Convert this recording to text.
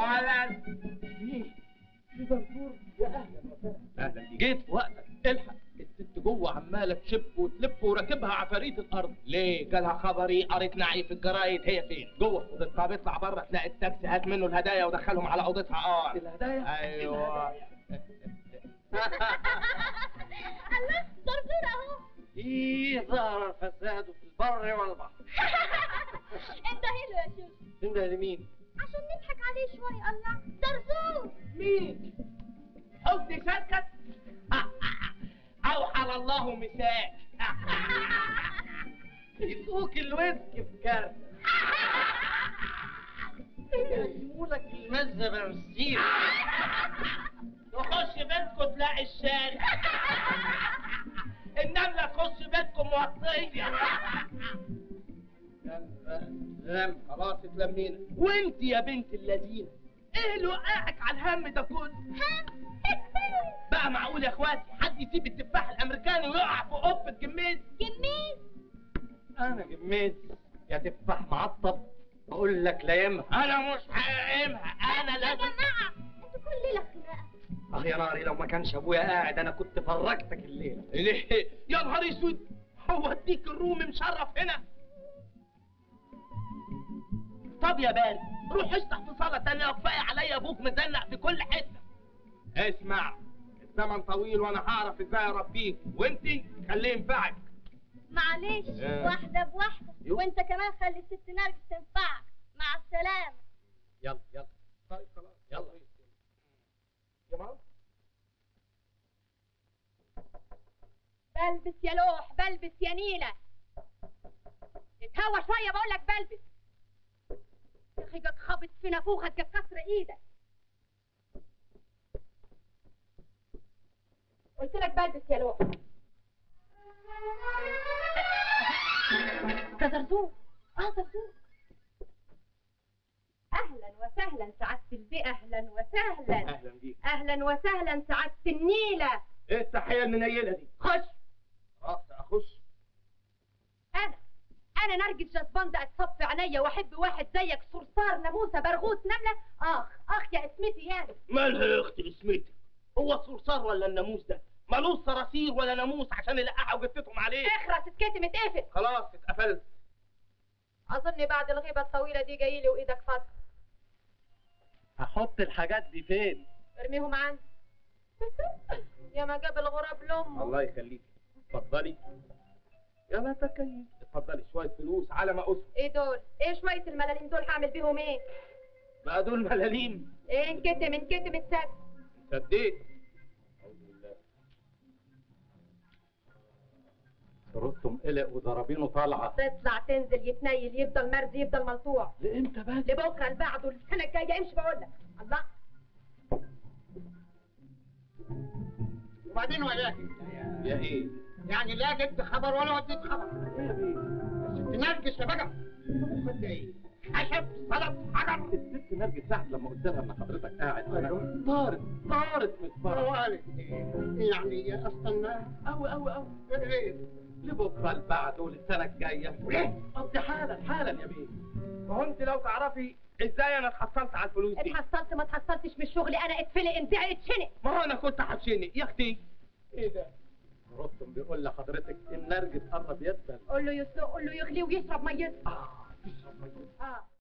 ولد اهلا بيك جيت في وقتك الحق الست جوه عماله تشب وتلف وراكبها عفاريت الارض ليه جالها خبري قريت نعي في الجرايد هي فين جوه في اوضتها بيطلع بره تلاقي التاكسي هات منه الهدايا ودخلهم على اوضتها اه الهدايا ايوه الله زرزور اهو ايه ظهر الفساد في البر والبحر انت حلو يا شوشو انت لمين عشان نضحك عليه شوي الله زرزور مين حسني شكت اوحل الله مساك يسوق الويسك في كارثة يقولك المزة برسيم تخش بيتكم تلاقي الشارع النملة تخش بيتكم موطية لم خلاص اتلمينا وانت يا بنت اللذينة ايه اللي وقعك على الهم ده كله بقى معقول يا اخواتي حد يسيب التفاح الامريكاني ويقع في قفة جميز جميل انا جميز يا تفاح معطب بقول لك لا يمها انا مش هقيمها انا يا لازم جماعة انتوا كل ليلة خناقة اه يا ناري لو ما كانش ابويا قاعد انا كنت فرجتك الليله ليه يا نهار اسود هو اديك الرومي مشرف هنا طب يا باري روح افتح في صاله تانية وكفايه عليا ابوك مزنق في كل حته اسمع الزمن طويل وانا هعرف ازاي اربيك وانت خليه ينفعك معلش آه. واحدة بواحدة يو. وانت كمان خلي الست نرجس تنفعك مع السلامة يلا يلا طيب خلاص يلا يا ماما بلبس يا لوح بلبس يا نيلة اتهوى شوية بقول لك بلبس يا اخي جاك خابط في نافوخك جاك كسر ايدك قلت لك بلبس يا لوح ده زرزور اه زرزور اهلا وسهلا سعادة البي اهلا وسهلا اهلا بيك اهلا وسهلا سعادة النيلة ايه التحيه المنيله دي خش خلاص اخش انا انا نرجس جزبان ده اتصف عينيا واحب واحد زيك صرصار ناموسه برغوث نمله اخ اخ يا اسمتي يعني مالها يا اختي اسمتك هو الصرصار ولا الناموس ده مالوش صراصير ولا ناموس عشان يلقحوا جثتهم عليه اخرس اتكتم اتقفل خلاص اتقفلت اظن بعد الغيبه الطويله دي جاي لي وايدك فاضيه هحط الحاجات دي فين ارميهم عندي يا ما جاب الغراب لامه الله يخليك اتفضلي يا ما تكيف اتفضلي شويه فلوس على ما اسف ايه دول ايه شويه الملاليم دول هعمل بيهم ايه بقى دول ملاليم ايه انكتم انكتم اتسد صدقت أعوذ بالله. رستم قلق وضربينه طالعه تطلع تنزل يتنيل يفضل مرزي يفضل ملطوع لامتى بس لبكره لبعده السنه الجايه امشي بقول لك الله وبعدين وياك يا ايه يعني لا جبت خبر ولا وديت خبر ست نرجس يا بقى خد ايه خشب سلط حجر الست نرجس ساعة لما قلت لها ان حضرتك قاعد أنا طارت طارت من الفرح وقالت ايه يعني استناها قوي قوي قوي ايه لبكره اللي بعده للسنه الجايه وليه قصدي حالا حالا يا بيه ما هو انت لو تعرفي ازاي انا اتحصلت على الفلوس دي اتحصلت ما اتحصلتش من الشغل انا اتفلق انزعق اتشنق ما هو انا كنت هتشنق يا اختي ايه ده رستم بيقول لحضرتك ان نرجس قرب يدبل قول له يسلق قول له يغلي ويشرب ميته اه تشرب ميه اه